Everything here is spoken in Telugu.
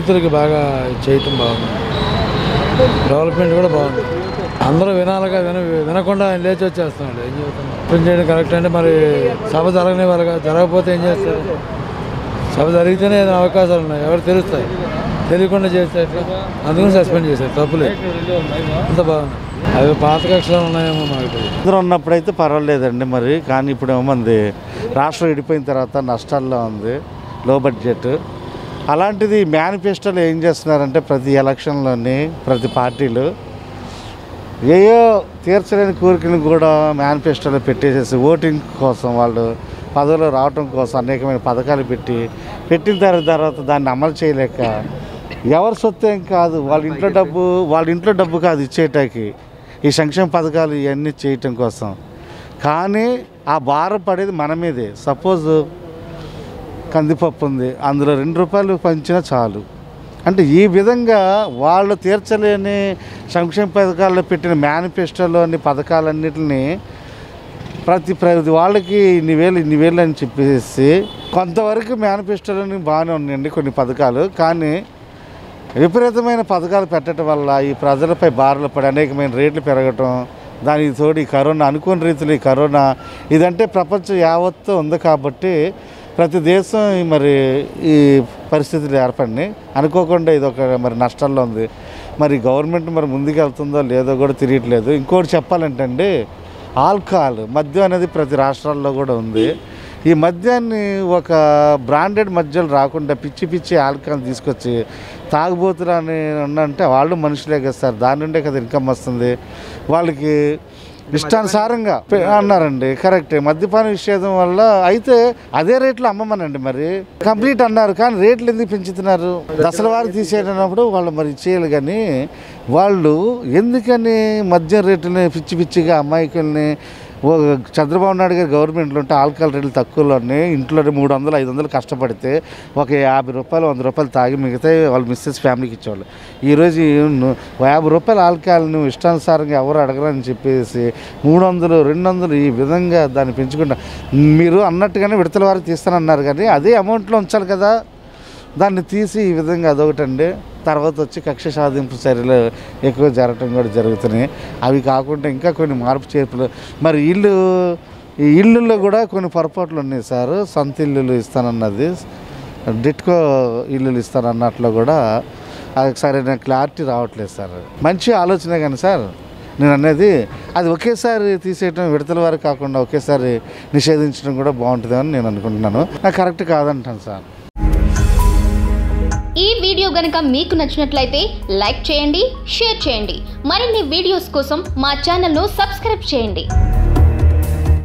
రైతులకి బాగా చేయటం బాగుంది డెవలప్మెంట్ కూడా బాగుంది అందరూ వినాలిగా విన వినకుండా ఆయన లేచి వచ్చేస్తున్నాడు ఏం చెబుతున్నాడు ఓపెన్ చేయడం కరెక్ట్ అంటే మరి సభ జరగని వాళ్ళగా జరగకపోతే ఏం చేస్తారు సభ జరిగితేనే ఏదైనా అవకాశాలు ఉన్నాయి ఎవరు తెలుస్తాయి తెలియకుండా చేస్తే ఎట్లా అందుకని సస్పెండ్ చేశారు తప్పులేదు అంత బాగుంది అవి పాత కక్షలు ఉన్నాయేమో మాకు తెలియదు అందరూ ఉన్నప్పుడైతే పర్వాలేదండి మరి కానీ ఇప్పుడు ఏమంది రాష్ట్రం విడిపోయిన తర్వాత నష్టాల్లో ఉంది లో బడ్జెట్ అలాంటిది మేనిఫెస్టోలో ఏం చేస్తున్నారంటే ప్రతి ఎలక్షన్లోని ప్రతి పార్టీలు ఏయో తీర్చలేని కోరికలను కూడా మేనిఫెస్టోలో పెట్టేసేసి ఓటింగ్ కోసం వాళ్ళు పదవిలో రావటం కోసం అనేకమైన పథకాలు పెట్టి పెట్టిన తర్వా- తర్వాత దాన్ని అమలు చేయలేక ఎవరి సొత్తు ఏం కాదు వాళ్ళ ఇంట్లో డబ్బు వాళ్ళ ఇంట్లో డబ్బు కాదు ఇచ్చేటానికి ఈ సంక్షేమ పథకాలు ఇవన్నీ చేయటం కోసం కానీ ఆ భారం పడేది మన మీదే సపోజ్ కందిపప్పు ఉంది అందులో రెండు రూపాయలు పంచినా చాలు అంటే ఈ విధంగా వాళ్ళు తీర్చలేని సంక్షేమ పథకాల్లో పెట్టిన మేనిఫెస్టోలోని పథకాలన్నిటిని ప్రతి ప్రతి వాళ్ళకి ఇన్ని వేలు ఇన్ని వేలు అని చెప్పేసి కొంతవరకు మేనిఫెస్టోలోని బాగానే ఉన్నాయండి కొన్ని పథకాలు కానీ విపరీతమైన పథకాలు పెట్టడం వల్ల ఈ ప్రజలపై బారులు పడి అనేకమైన రేట్లు పెరగటం దానికి తోడు ఈ కరోనా అనుకోని రీతిలో ఈ కరోనా ఇదంటే ప్రపంచం యావత్తు ఉంది కాబట్టి ప్రతి దేశం ఈ మరి ఈ పరిస్థితులు ఏర్పడినాయి అనుకోకుండా ఇది ఒక మరి నష్టాల్లో ఉంది మరి గవర్నమెంట్ మరి ముందుకు వెళ్తుందో లేదో కూడా తెలియట్లేదు ఇంకోటి చెప్పాలంటే అండి ఆల్కహాల్ మద్యం అనేది ప్రతి రాష్ట్రాల్లో కూడా ఉంది ఈ మద్యాన్ని ఒక బ్రాండెడ్ మద్యాలు రాకుండా పిచ్చి పిచ్చి ఆల్కహాల్ తీసుకొచ్చి తాగుబోతులు అని అంటే వాళ్ళు మనుషులే కదా సార్ దాని నుండే కదా ఇన్కమ్ వస్తుంది వాళ్ళకి ఇష్టానుసారంగా పె- అన్నారండి కరెక్టే మద్యపాన నిషేధం వల్ల అయితే అదే రేట్లు అమ్మమనండి మరి కంప్లీట్ అన్నారు కానీ రేట్లు ఎందుకు పెంచుతున్నారు దసరా వారు తీసేటప్పుడు వాళ్ళు మరి చేయాలి కానీ వాళ్ళు ఎందుకని మద్యం రేట్లని పిచ్చి పిచ్చిగా అమాయకుల్ని ఓ చంద్రబాబు నాయుడు గారి గవర్నమెంట్లో ఉంటే ఆల్కహాల్ రేట్లు తక్కువలో ఉన్నాయి ఇంట్లో మూడు వందలు ఐదు వందలు కష్టపడితే ఒక యాభై రూపాయలు వంద రూపాయలు తాగి మిగతా వాళ్ళ మిస్సెస్ ఫ్యామిలీకి ఇచ్చేవాళ్ళు ఈరోజు ఈ ను- యాభై రూపాయల ఆల్కహాల్ నువ్వు ఇష్టానుసారంగా ఎవరు అడగరని చెప్పేసి మూడు వందలు రెండు వందలు ఈ విధంగా దాన్ని పెంచుకుంటా మీరు అన్నట్టుగానే విడతల వారికి తీస్తానన్నారు కానీ అదే అమౌంట్లో ఉంచాలి కదా దాన్ని తీసి ఈ విధంగా అదొకటండి తర్వాత వచ్చి కక్ష సాధింపు చర్యలు ఎక్కువ జరగటం కూడా జరుగుతున్నాయి అవి కాకుండా ఇంకా కొన్ని మార్పు చేర్పులు మరి ఇల్లు ఈ ఇల్లుల్లో కూడా కొన్ని పొరపాట్లు ఉన్నాయి సార్ సొంత ఇల్లులు ఇస్తానన్నది డిట్కో ఇల్లులు ఇస్తానన్నట్లో కూడా అది సరైన క్లారిటీ రావట్లేదు సార్ మంచి ఆలోచనే కానీ సార్ నేను అనేది అది ఒకేసారి తీసేయటం విడతల వారు కాకుండా ఒకేసారి నిషేధించడం కూడా బాగుంటుందని నేను అనుకుంటున్నాను నాకు కరెక్ట్ కాదంటాను సార్ ఈ వీడియో గనుక మీకు నచ్చినట్లయితే లైక్ చేయండి షేర్ చేయండి మరిన్ని వీడియోస్ కోసం మా ఛానల్ను సబ్స్క్రైబ్ చేయండి